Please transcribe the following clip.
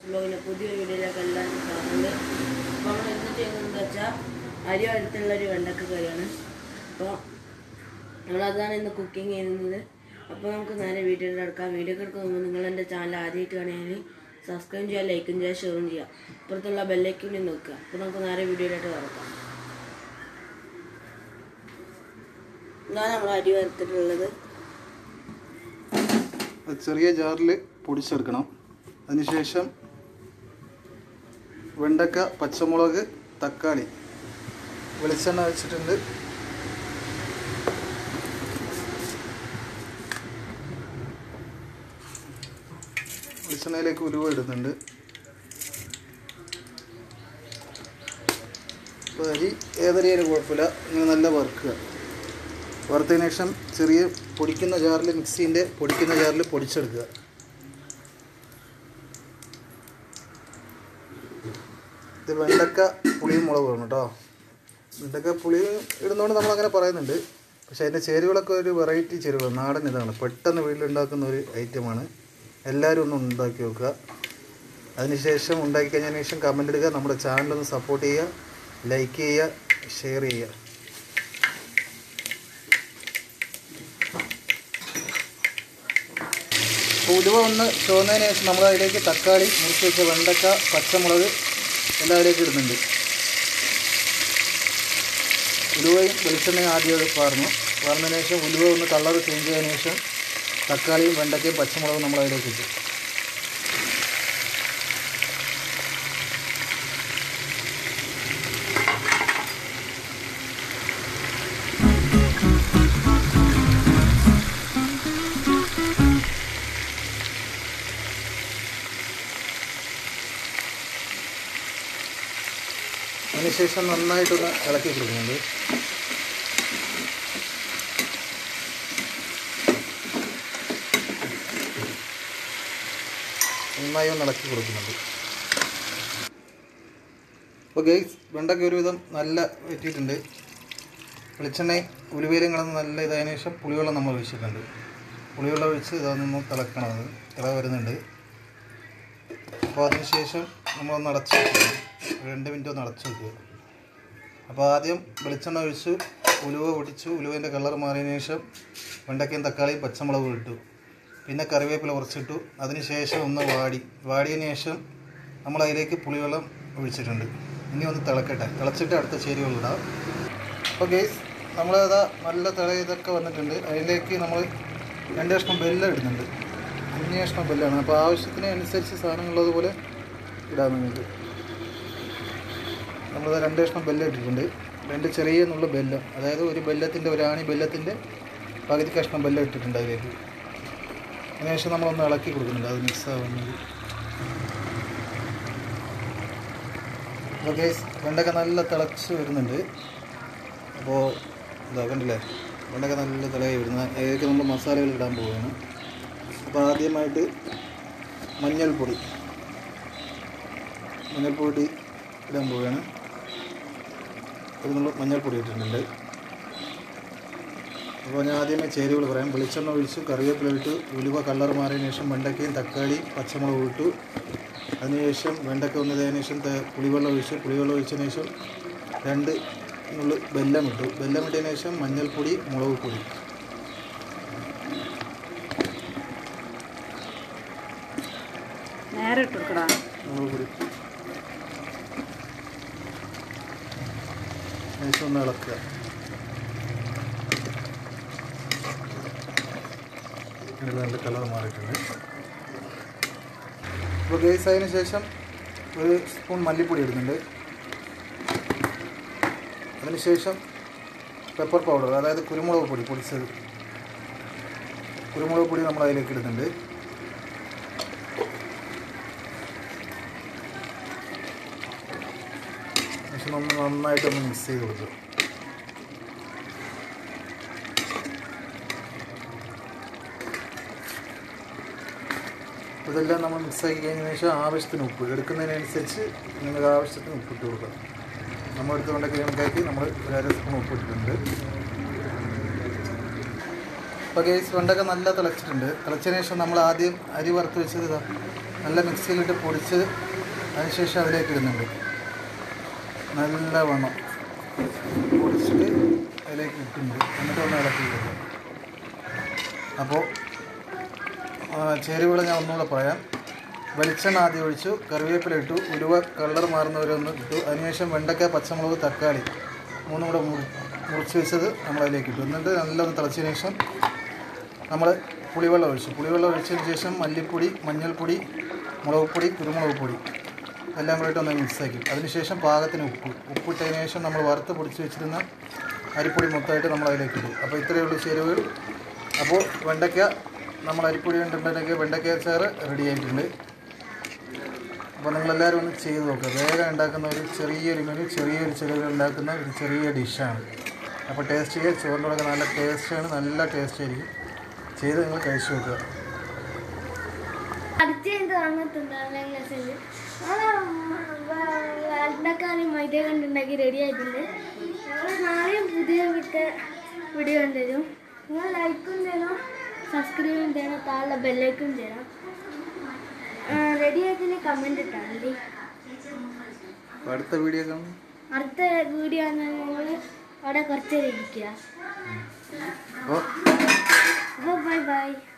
ബ്ലോഗിൻ്റെ പുതിയൊരു വീഡിയോയിലേക്ക് എല്ലാവർക്കും സ്വാഗതം അപ്പോൾ നമ്മൾ എന്ത് ചെയ്യുന്നതെന്ന് വെച്ചാൽ അരി അടുത്തുള്ള ഒരു വെണ്ടക്ക കറിയാണ് അപ്പോൾ നമ്മളതാണ് ഇന്ന് കുക്കിംഗ് ചെയ്യുന്നത് അപ്പോൾ നമുക്ക് നേരെ വീഡിയോയിൽ എടുക്കാം വീഡിയോ എടുക്കുമ്പോൾ നിങ്ങൾ എൻ്റെ ചാനൽ ആദ്യമായിട്ട് കാണുകയാണെങ്കിൽ സബ്സ്ക്രൈബ് ചെയ്യുക ലൈക്കും ചെയ്യുക ഷെയറും ചെയ്യുക ഇപ്പുറത്തുള്ള ബെല്ലൈക്കും കൂടി നോക്കുക അപ്പോൾ നമുക്ക് നേരെ വീഡിയോയിലോട്ട് കിടക്കാം ഇതാണ് നമ്മൾ അരി വറുത്തിട്ടുള്ളത് അത് ചെറിയ ജാറിൽ പൊടിച്ചെടുക്കണം അതിനുശേഷം വെണ്ടക്ക പച്ചമുളക് തക്കാളി വെളിച്ചെണ്ണ വെച്ചിട്ടുണ്ട് വെളിച്ചെണ്ണയിലേക്ക് ഉലുവ ഇടുന്നുണ്ട് അപ്പോൾ അരി ഏതരിയാലും കുഴപ്പമില്ല ഇങ്ങനെ നല്ല വറുക്കുക വറുത്തതിന് ശേഷം ചെറിയ പൊടിക്കുന്ന ജാറിൽ മിക്സീൻ്റെ പൊടിക്കുന്ന ജാറിൽ പൊടിച്ചെടുക്കുക ഇത് വെണ്ടക്ക പുളിയും മുളകും കേട്ടോ വെണ്ടക്ക പുളി ഇടുന്നതുകൊണ്ട് നമ്മളങ്ങനെ പറയുന്നുണ്ട് പക്ഷേ അതിൻ്റെ ചേരുവകളൊക്കെ ഒരു വെറൈറ്റി ചേരുവ നാടൻ ഇതാണ് പെട്ടെന്ന് വീട്ടിലുണ്ടാക്കുന്ന ഒരു ഐറ്റമാണ് എല്ലാവരും ഒന്ന് ഉണ്ടാക്കി നോക്കുക അതിനുശേഷം ഉണ്ടാക്കി കഴിഞ്ഞതിന് ശേഷം കമൻ്റ് ഇടുക നമ്മുടെ ചാനലൊന്ന് സപ്പോർട്ട് ചെയ്യുക ലൈക്ക് ചെയ്യുക ഷെയർ ചെയ്യുക അപ്പോൾ ഉലുവ ഒന്ന് ചുവന്നതിന് ശേഷം നമ്മൾ അതിലേക്ക് തക്കാളി മുറിച്ച് വെച്ച വെണ്ടക്ക പച്ചമുളക് എല്ലാം അതിലേക്ക് ഇടുന്നുണ്ട് ഉലുവയും വെളിച്ചെണ്ണയും ആദ്യം അത് പാർന്നു പാർന്നതിന് ശേഷം ഉലുവ ഒന്ന് കളർ ചേഞ്ച് ചെയ്തതിന് ശേഷം തക്കാളിയും വെണ്ടക്കയും പച്ചമുളകും നമ്മൾ അതിലേക്ക് ഇട്ടു അതിനുശേഷം നന്നായിട്ടൊന്ന് ഇളക്കി കൊടുക്കുന്നുണ്ട് നന്നായി ഒന്ന് ഇളക്കി കൊടുക്കുന്നുണ്ട് അപ്പോൾ ഗൈസ് വെണ്ടയ്ക്ക് ഒരുവിധം നല്ല വെറ്റിയിട്ടുണ്ട് വെളിച്ചെണ്ണയും ഉലുവയിലും കിടന്ന് നല്ല ഇതായതിനു ശേഷം പുളിവെള്ളം നമ്മൾ ഒഴിച്ചിട്ടുണ്ട് പുളിവെള്ളം ഒഴിച്ച് ഇതൊന്ന് തിളക്കണം അത് തിള വരുന്നുണ്ട് അപ്പോൾ അതിനുശേഷം നമ്മളൊന്ന് അടച്ച് വെക്കുക ഒരു രണ്ട് മിനിറ്റ് ഒന്ന് അടച്ച് വെക്കുക അപ്പോൾ ആദ്യം വെളിച്ചെണ്ണ ഒഴിച്ചു ഉലുവ പൊടിച്ചു ഉലുവേൻ്റെ കളർ മാറിയതിന് ശേഷം വെണ്ടക്കയും തക്കാളിയും പച്ചമുളകും ഇട്ടു പിന്നെ കറിവേപ്പില കുറച്ചിട്ടു അതിനുശേഷം ഒന്ന് വാടി വാടിയതിന് ശേഷം നമ്മൾ അതിലേക്ക് പുളിവെള്ളം ഒഴിച്ചിട്ടുണ്ട് ഇനി ഒന്ന് തിളക്കട്ടെ തിളച്ചിട്ട് അടുത്ത ചേരുവകൾ ഇടാം അപ്പോൾ ഗേസ് നമ്മളതാ നല്ല തിള ഇതൊക്കെ വന്നിട്ടുണ്ട് അതിലേക്ക് നമ്മൾ രണ്ട് കഷ്ണം ബെല്ലം ഇടുന്നുണ്ട് കുഞ്ഞ് കഷ്ണം ബെല്ലാണ് അപ്പോൾ ആവശ്യത്തിന് അനുസരിച്ച് സാധനങ്ങളുള്ളതുപോലെ ഇടാൻ നിങ്ങൾക്ക് നമ്മൾ രണ്ട് കഷ്ണം ബെല്ലം ഇട്ടിട്ടുണ്ട് രണ്ട് ചെറിയ നുള്ള ബെല്ലം അതായത് ഒരു ബെല്ലത്തിൻ്റെ ഒരു ആണി ബെല്ലത്തിൻ്റെ പകുതി കഷ്ണം ബെല്ലം ഇട്ടിട്ടുണ്ട് അതിലേക്ക് അതിനുശേഷം നമ്മളൊന്ന് ഇളക്കി കൊടുക്കുന്നുണ്ട് അത് മിക്സ് ആവുന്നത് അപ്പോൾ കേസ് വെണ്ടക്ക നല്ല തിളച്ച് വരുന്നുണ്ട് അപ്പോൾ ഇതാ കണ്ടില്ലേ വെണ്ടക്ക നല്ല തിളയായി വരുന്നത് അതിലേക്ക് നമ്മൾ മസാലകൾ ഇടാൻ പോവുകയാണ് അപ്പോൾ ആദ്യമായിട്ട് മഞ്ഞൾപ്പൊടി മഞ്ഞൾപ്പൊടി ഇടാൻ പോവുകയാണ് അത് നമ്മൾ മഞ്ഞൾപ്പൊടി ഇട്ടിട്ടുണ്ട് അപ്പോൾ ഞാൻ ആദ്യമേ ചേരുവകൾ പറയാം വെളിച്ചെണ്ണ ഒഴിച്ചു കറിവേപ്പില ഇട്ടു ഉലുവ കളർ മാറിയതിന് ശേഷം വെണ്ടക്കയും തക്കാളിയും പച്ചമുളകും ഇട്ടു അതിനുശേഷം വെണ്ടക്ക വന്നതിന് ശേഷം ത- പുളിവെള്ളം ഒഴിച്ചു പുളിവെള്ളം ഒഴിച്ചതിന് ശേഷം രണ്ട് നുള്ളു ബെല്ലം ഇട്ടു ബെല്ലം ഇട്ടതിന് ശേഷം മഞ്ഞൾപ്പൊടി മുളക് പൊടി നേരെ ഇട്ട് കൊടുക്കടാ മുളക് പൊടി ശേഷം ഒന്ന് ഇളക്കുക ഇത് നല്ല കളർ മാറിയിട്ടുണ്ട് അപ്പോൾ ഗേസ് അതിന് ശേഷം ഒരു സ്പൂൺ മല്ലിപ്പൊടി ഇടുന്നുണ്ട് അതിനുശേഷം പെപ്പർ പൗഡർ അതായത് കുരുമുളക് പൊടി പൊടിച്ചത് കുരുമുളക് പൊടി നമ്മൾ അതിലേക്ക് ഇടുന്നുണ്ട് പക്ഷെ നമ്മൾ നന്നായിട്ടൊന്ന് മിക്സ് ചെയ്ത് കൊടുക്കും ഇതെല്ലാം നമ്മൾ മിക്സ് ആക്കി കഴിഞ്ഞതിന് ശേഷം ആവശ്യത്തിന് ഉപ്പ് എടുക്കുന്നതിനനുസരിച്ച് നിങ്ങൾക്ക് ആവശ്യത്തിന് ഉപ്പിട്ട് കൊടുക്കുക നമ്മൾ എടുത്തുകൊണ്ടൊക്കെ കണക്കാക്കി നമ്മൾ ഒരു അര സ്പൂൺ ഉപ്പ് ഇട്ടിട്ടുണ്ട് അപ്പോൾ ഗേസ് വെണ്ടൊക്കെ നല്ല തിളച്ചിട്ടുണ്ട് തിളച്ചതിന് ശേഷം നമ്മൾ ആദ്യം അരി വറുത്ത് വെച്ചത് ഇതാ നല്ല മിക്സിയിലിട്ട് പൊടിച്ച് അതിനുശേഷം അതിലേക്ക് ഇടുന്നുണ്ട് നല്ല വണ്ണം പൊടിച്ചിട്ട് അതിലേക്ക് ഇട്ടിട്ടുണ്ട് എന്നിട്ട് ഒന്ന് ഇളക്കിയിട്ടുണ്ട് അപ്പോൾ ചേരുവകൾ ഞാൻ ഒന്നുകൂടെ പറയാം വെളിച്ചെണ്ണ ആദ്യം ഒഴിച്ചു കറിവേപ്പില ഇട്ടു ഉലുവ കളർ മാറുന്നവരൊന്ന് ഇട്ടു അതിനുശേഷം വെണ്ടക്ക പച്ചമുളക് തക്കാളി മൂന്നും കൂടെ മുറി മുറിച്ച് വെച്ചത് നമ്മൾ അതിലേക്ക് ഇട്ടു എന്നിട്ട് നല്ലൊന്ന് തിളച്ചതിന് ശേഷം നമ്മൾ പുളിവെള്ളം ഒഴിച്ചു പുളിവെള്ളം ഒഴിച്ചതിന് ശേഷം മല്ലിപ്പൊടി മഞ്ഞൾപ്പൊടി മുളക് പൊടി കുരുമുളക് പൊടി എല്ലാം കൂടെ ഒന്ന് മിക്സ് ആക്കി അതിനുശേഷം പാകത്തിന് ഉപ്പ് ഉപ്പിട്ടതിന് ശേഷം നമ്മൾ വറുത്ത് പൊടിച്ച് വെച്ചിരുന്ന അരിപ്പൊടി മൊത്തമായിട്ട് നമ്മൾ അതിലേക്ക് ഇടും അപ്പോൾ ഇത്രയേ ഉള്ളൂ ചേരുവകൾ അപ്പോൾ വെണ്ടയ്ക്ക നമ്മൾ അരിപ്പൊടി കൊണ്ടുണ്ടെങ്കിൽ വെണ്ടയ്ക്ക ചാറ് റെഡി ആയിട്ടുണ്ട് അപ്പോൾ നിങ്ങളെല്ലാവരും ഒന്ന് ചെയ്ത് നോക്കുക വേഗം ഉണ്ടാക്കുന്ന ഒരു ചെറിയൊരു മെനു ചെറിയൊരു ചെലവിൽ ഉണ്ടാക്കുന്ന ഒരു ചെറിയ ഡിഷാണ് അപ്പോൾ ടേസ്റ്റ് ചെയ്യുക ചോറിനോടൊക്കെ നല്ല ടേസ്റ്റാണ് നല്ല ടേസ്റ്റ് ആയിരിക്കും ചെയ്ത് നിങ്ങൾ കഴിച്ചു നോക്കുക അടുത്ത എന്ത് അങ്ങനത്തുണ്ടാവില്ല ക്ലാസ്സിൽ വെണ്ടക്കാനും മൈദ കണ്ടുണ്ടാക്കി റെഡി ആയിട്ടുണ്ട് ഞങ്ങൾ നാളെയും പുതിയ വിട്ട വീഡിയോ കൊണ്ടുവരും നിങ്ങൾ ലൈക്കും ചെയ്യണം സബ്സ്ക്രൈബും ചെയ്യണം താഴെ ബെല്ലൈക്കും ചെയ്യണം റെഡി ആയതിന് കമൻറ്റ് ഇട്ടാൽ മതി അപ്പോൾ അടുത്ത വീഡിയോ കാണും അടുത്ത വീഡിയോ ഞങ്ങൾ അവിടെ കുറച്ച് നേരം ഇരിക്കുക അപ്പോൾ അപ്പോൾ ബൈ ബൈ